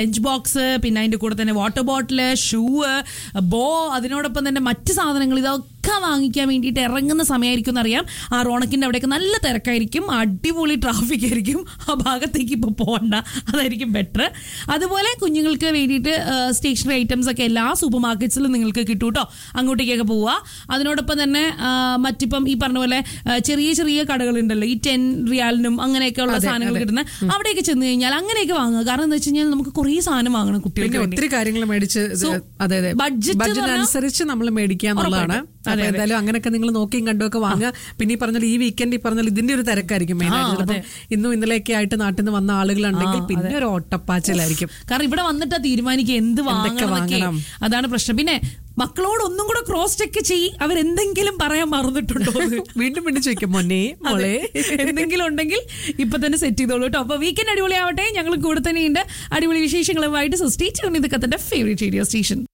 Lunch box പിന്നെ അതിന്റെ കൂടെ തന്നെ വാട്ടർ ബോട്ടില് ഷൂ ബോ അതിനോടൊപ്പം തന്നെ മറ്റ് സാധനങ്ങൾ ഇതൊക്കെ വാങ്ങിക്കാൻ വേണ്ടിയിട്ട് ഇറങ്ങുന്ന സമയമായിരിക്കും എന്നറിയാം ആ റോണക്കിന്റെ അവിടെയൊക്കെ നല്ല തിരക്കായിരിക്കും അടിപൊളി ട്രാഫിക് ആയിരിക്കും ആ ഭാഗത്തേക്ക് ഇപ്പോൾ പോകണ്ട അതായിരിക്കും ബെറ്റർ അതുപോലെ കുഞ്ഞുങ്ങൾക്ക് വേണ്ടിയിട്ട് സ്റ്റേഷനറി ഐറ്റംസ് ഒക്കെ എല്ലാ സൂപ്പർ മാർക്കറ്റ്സിലും നിങ്ങൾക്ക് കിട്ടും കേട്ടോ അങ്ങോട്ടേക്കൊക്കെ പോവുക അതിനോടൊപ്പം തന്നെ ആ, മറ്റിപ്പം ഈ പറഞ്ഞ പോലെ ആ, ചെറിയ ചെറിയ കടകളുണ്ടല്ലോ ഈ ടെൻ റിയാലിനും അങ്ങനെയൊക്കെ ഉള്ള സാധനങ്ങൾ കിട്ടുന്ന അവിടെയൊക്കെ ചെന്ന് കഴിഞ്ഞാൽ അങ്ങനെയൊക്കെ വാങ്ങുക കാരണം എന്താ വെച്ച് കഴിഞ്ഞാൽ നമുക്ക് കുറേ സാധനം വാങ്ങണം പിന്നെ കുട്ടികൾക്ക് വേണ്ടി ഒത്തിരി കാര്യങ്ങൾ മേടിച്ച് ഇത് So, അതെ അതെ budget എന്ന് ബഡ്ജറ്റിനനുസരിച്ച് നമ്മൾ മേടിക്കുക എന്നുള്ളതാണ് ഉറപ്പായിട്ടും. അപ്പൊ എന്തായാലും അങ്ങനെയൊക്കെ നിങ്ങൾ നോക്കിയും കണ്ടുമൊക്കെ വാങ്ങുക പിന്നെ ഈ പറഞ്ഞാൽ ഈ വീക്കെൻഡ് ഈ പറഞ്ഞാൽ ഇതിന്റെ ഒരു തിരക്കായിരിക്കും മെയിൻ ആയിട്ട് ചിലപ്പം ഇന്നും ഇന്നലെയൊക്കെ ആയിട്ട് നാട്ടിൽ നിന്ന് വന്ന ആളുകളുണ്ടെങ്കിൽ പിന്നെ ഒരു ഓട്ടപ്പാച്ചിലായിരിക്കും കാരണം ഇവിടെ വന്നിട്ടാ തീരുമാനിക്കുക എന്ത് വാങ്ങണം എന്നൊക്കെ. വാങ്ങണം? അതാണ് പ്രശ്നം പിന്നെ മക്കളോട് ഒന്നും കൂടെ ക്രോസ് ചെക്ക് ചെയ്യ് അവരെന്തെങ്കിലും പറയാൻ മറന്നിട്ടുണ്ടോ എന്ന്. വീണ്ടും വീണ്ടും ചോദിക്കും മോനെ മോളെ എന്തെങ്കിലും ഉണ്ടെങ്കിൽ ഇപ്പൊ തന്നെ സെറ്റ് ചെയ്തോളൂ കേട്ടോ അപ്പൊ വീക്കെൻഡ് അടിപൊളിയാവട്ടെ ഞങ്ങൾ കൂടെ തന്നെയുണ്ട് അടിപൊളി വിശേഷങ്ങളുമായിട്ട് സോ സ്റ്റേ ട്യൂൺ ഇത് കത്തന്റെ ഫേവറേറ്റ് റേഡിയോ സ്റ്റേഷൻ